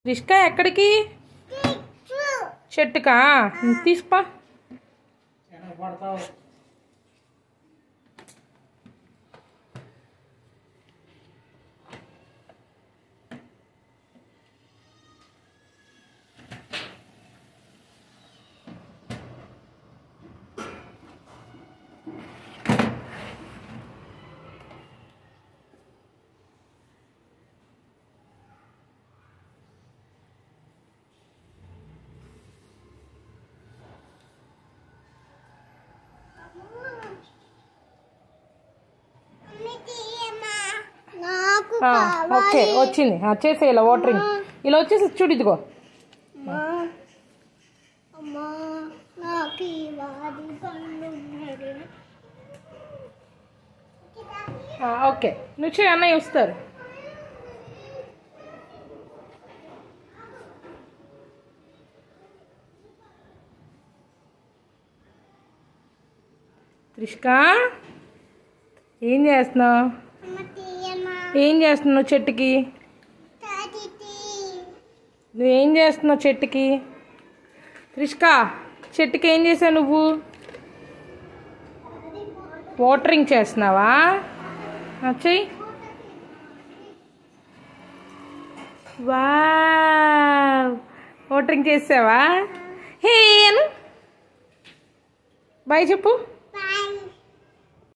రిష్కా ఎక్కడికి చెట్టుకా తీసుకో పడతావు నాకు ఆ, ఓకే వచ్చింది ఆ, చేసే ఇలా వాటరింగ్ ఇలా వచ్చేసి చూడు ఇదిగో అమ్మా అమ్మా నాకు ఇవాది పనులు ఉన్నాయి ఆ, ఓకే నువ్వు చేయి అన్నయ్య వస్తారు త్రిష్కా ఏం చేస్తున్నావు అమ్మ తీయమ్మా ఏం చేస్తున్నావు చెట్టుకి తాటి తీ నువ్వేం చేస్తున్నావు చెట్టుకి త్రిష్కా చెట్టుకి ఏం చేసావు నువ్వు వాటరింగ్ చేస్తున్నావా ఆ, చెయ్యి వావ్ వాటరింగ్ చేసావా హే అను బాయ్ చెప్పు